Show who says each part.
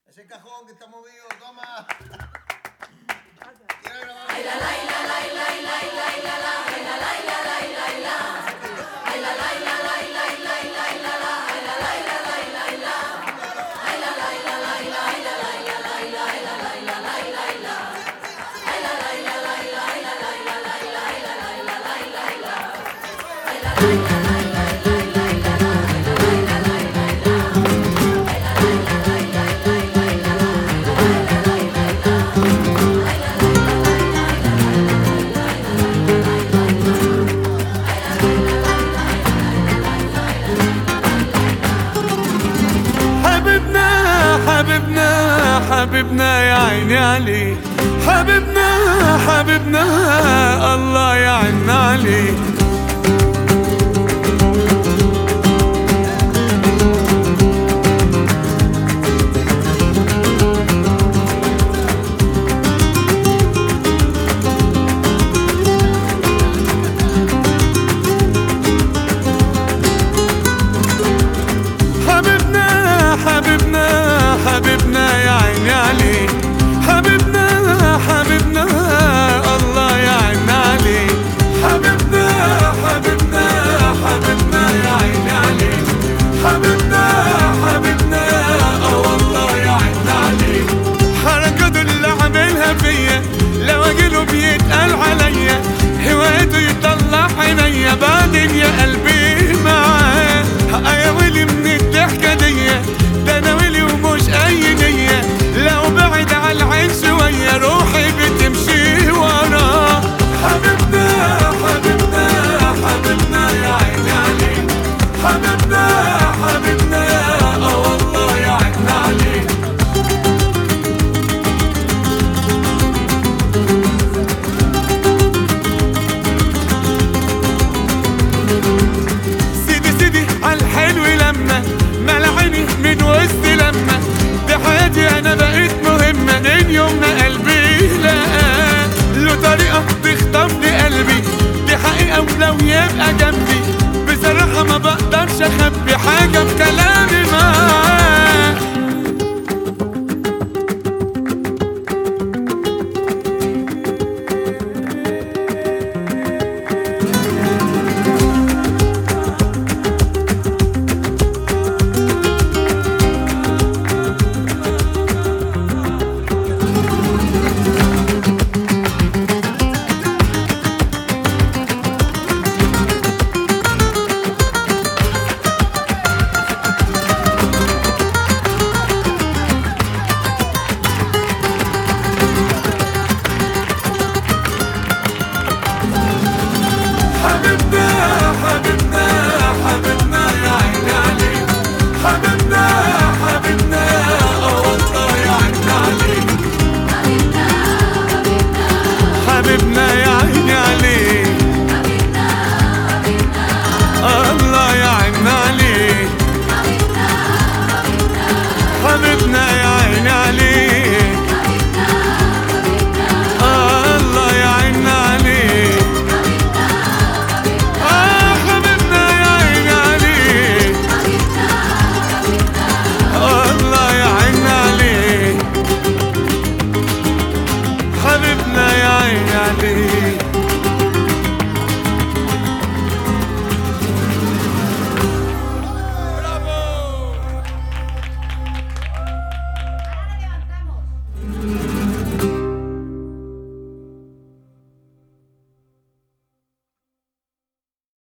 Speaker 1: Ese cajón que está movido, toma.
Speaker 2: حبيبنا حبيبنا حبيبنا يا عيني عليه حبيبنا حبيبنا الله يعن عليه حبيبنا حبيبنا حبيبنا يا عيني عليه حبيبنا حبيبنا الله يعين عليه حبيبنا حبيبنا حبيبنا يا عيني عليه حبيبنا حبيبنا اه والله يعين عليه حركاته اللي عاملها فيا لو اجيله بيتقال عليا هوايته يطلع عينيا بعدين يا قلبي معاه يا ويلي من الضحكة دي ده انا ويلي ومش اي نية لو بعد على العين شوية روحي بتمشي وراه حبيبنا حبيبنا حبيبنا يا عيني عليه حبيبنا حبيبنا اه والله يا عيني عليه سيدي سيدي عالحلو لما ملعني من وسط لما دي حياتي انا بقيت مهمة من يوم ما قلبي لقاه له طريقة تخطف لي قلبي دي حقيقة ولو يبقى جنبي بصراحة ما بقدرش اخبي حاجة في كلامي معاه حبيبنا حبيبنا حبيبنا يا عيني عليه حبيبنا حبيبنا اه والله يا عيني عليه حبيبنا يا عيني عليه الله يا عيني عليه حبيبنا يا